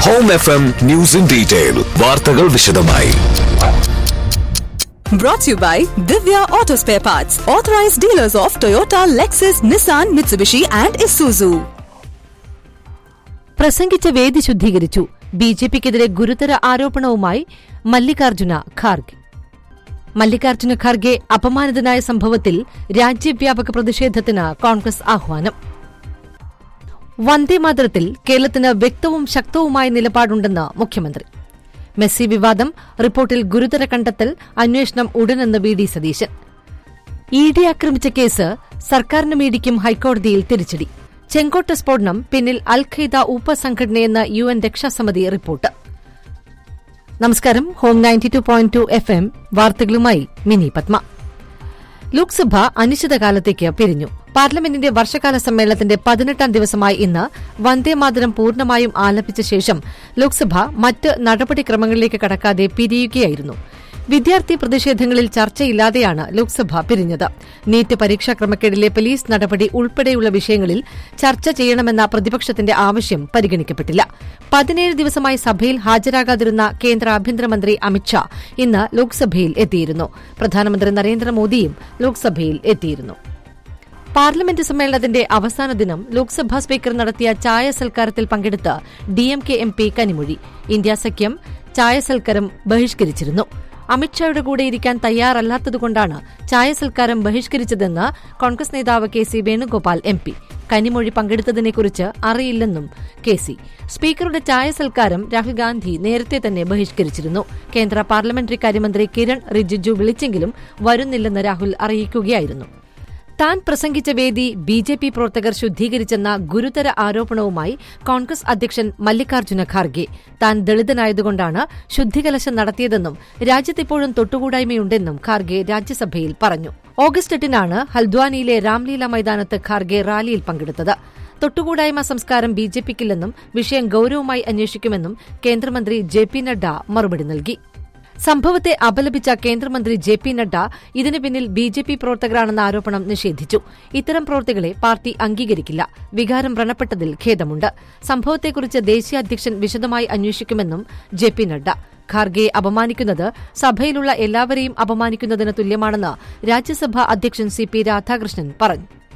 Home F M news in detail വാർത്തകൾ വിശദമായി Brought to you by Divya Auto Spare Parts, authorized dealers of Toyota, Lexus, Nissan, Mitsubishi, and Isuzu. പ്രസംഗിച്ച വേദി ശുദ്ധീകരിച്ചു B J പിക്കെതിരെ ഗുരുതര ആരോപണവുമായി മല്ലികാർജുന ഖാർഗെ മല്ലികാർജുന ഖാർഗെ അപമാനിതനായ സംഭവത്തിൽ രാജ്യവ്യാപക പ്രതിഷേധത്തിന് കോൺഗ്രസ് ആഹ്വാനം വന്ദേമാതരത്തിൽ കേരളത്തിന് വ്യക്തവും ശക്തവുമായ നിലപാടുണ്ടെന്ന് മുഖ്യമന്ത്രി മെസ്സി വിവാദം റിപ്പോർട്ടിൽ ഗുരുതര കണ്ടെത്തൽ അന്വേഷണം ഉടനെന്ന് V D Satheesan E D ആക്രമിച്ച കേസ് സർക്കാരിനും ഇഡിക്കും ഹൈക്കോടതിയിൽ തിരിച്ചടി ചെങ്കോട്ട സ്ഫോടനം പിന്നിൽ അൽ ഖൈദ ഉപസംഘടനയെന്ന് യു എൻ രക്ഷാസമിതി റിപ്പോർട്ട് നമസ്കാരം home ninety two point two F M വാർത്തകളുമായി മിനി പത്മ ലോക്സഭ അനിശ്ചിതകാലത്തേക്ക് പിരിഞ്ഞു പാർലമെന്റിന്റെ വർഷകാല സമ്മേളനത്തിന്റെ പതിനെട്ടാം ദിവസമായ ഇന്ന് വന്ദേമാതരം പൂർണ്ണമായും ആലപിച്ച ശേഷം ലോക്സഭ മറ്റ് നടപടിക്രമങ്ങളിലേക്ക് കടക്കാതെ പിരിയുകയായിരുന്നു വിദ്യാർത്ഥി പ്രതിഷേധങ്ങളിൽ ചർച്ചയില്ലാതെയാണ് ലോക്സഭ പിരിഞ്ഞത് നീറ്റ് പരീക്ഷാ ക്രമക്കേടിലെ പോലീസ് നടപടി ഉൾപ്പെടെയുള്ള വിഷയങ്ങളിൽ ചർച്ച ചെയ്യണമെന്ന പ്രതിപക്ഷത്തിന്റെ ആവശ്യം പരിഗണിക്കപ്പെട്ടില്ല പതിനേഴ് ദിവസമായി സഭയിൽ ഹാജരാകാതിരുന്ന കേന്ദ്ര ആഭ്യന്തരമന്ത്രി അമിത്ഷാ ഇന്ന് ലോക്സഭയിൽ എത്തിയിരുന്നു പ്രധാനമന്ത്രി നരേന്ദ്രമോദിയും ലോക്സഭയിൽ എത്തിയിരുന്നു പാർലമെന്റ് സമ്മേളനത്തിന്റെ അവസാന ദിനം ലോക്സഭാ സ്പീക്കർ നടത്തിയ ചായ സൽക്കാരത്തിൽ പങ്കെടുത്ത് DMK M P Kanimozhi India സഖ്യം ചായ സൽക്കാരം ബഹിഷ്കരിച്ചിരുന്നു അമിത്ഷായുടെ കൂടെ ഇരിക്കാൻ തയ്യാറല്ലാത്തതുകൊണ്ടാണ് ചായ സൽക്കാരം ബഹിഷ്കരിച്ചതെന്ന് കോൺഗ്രസ് നേതാവ് K C Venugopal M P Kanimozhi പങ്കെടുത്തതിനെക്കുറിച്ച് അറിയില്ലെന്നും കെ സി സ്പീക്കറുടെ ചായ സൽക്കാരം രാഹുൽ ഗാന്ധി നേരത്തെ തന്നെ ബഹിഷ്കരിച്ചിരുന്നു കേന്ദ്ര പാർലമെന്ററി കാര്യമന്ത്രി കിരൺ റിജിജു വിളിച്ചെങ്കിലും വരുന്നില്ലെന്ന് രാഹുൽ അറിയിക്കുകയായിരുന്നു താൻ പ്രസംഗിച്ച വേദി ബി ജെ പി പ്രവർത്തകർ ശുദ്ധീകരിച്ചെന്ന ഗുരുതര ആരോപണവുമായി കോൺഗ്രസ് അധ്യക്ഷൻ മല്ലികാർജ്ജുന ഖാർഗെ താൻ ദളിതനായതുകൊണ്ടാണ് ശുദ്ധികലശം നടത്തിയതെന്നും രാജ്യത്തിപ്പോഴും തൊട്ടുകൂടായ്മയുണ്ടെന്നും ഖാർഗെ രാജ്യസഭയിൽ പറഞ്ഞു ഓഗസ്റ്റ് എട്ടിനാണ് ഹൽദ്വാനിയിലെ രാംലീല മൈതാനത്ത് ഖാർഗെ റാലിയിൽ പങ്കെടുത്തത് തൊട്ടുകൂടായ്മ സംസ്കാരം ബി ജെ പിക്കില്ലെന്നും വിഷയം ഗൌരവമായി അന്വേഷിക്കുമെന്നും കേന്ദ്രമന്ത്രി ജെ പി നഡ്ഡ മറുപടി നൽകി സംഭവത്തെ അപലപിച്ച കേന്ദ്രമന്ത്രി ജെ പി നഡ്ഡ ഇതിന് പിന്നിൽ ബി ജെ പി പ്രവർത്തകരാണെന്ന ആരോപണം നിഷേധിച്ചു ഇത്തരം പ്രവർത്തികളെ പാർട്ടി അംഗീകരിക്കില്ല വികാരം വ്രണപ്പെട്ടതിൽ ഖേദമുണ്ട് സംഭവത്തെക്കുറിച്ച് ദേശീയ അധ്യക്ഷൻ വിശദമായി അന്വേഷിക്കുമെന്നും ജെ പി നഡ്ഡ ഖാർഗെയെ അപമാനിക്കുന്നത് സഭയിലുള്ള എല്ലാവരെയും അപമാനിക്കുന്നതിന് തുല്യമാണെന്ന് രാജ്യസഭാ അധ്യക്ഷൻ സി പി രാധാകൃഷ്ണൻ പറഞ്ഞു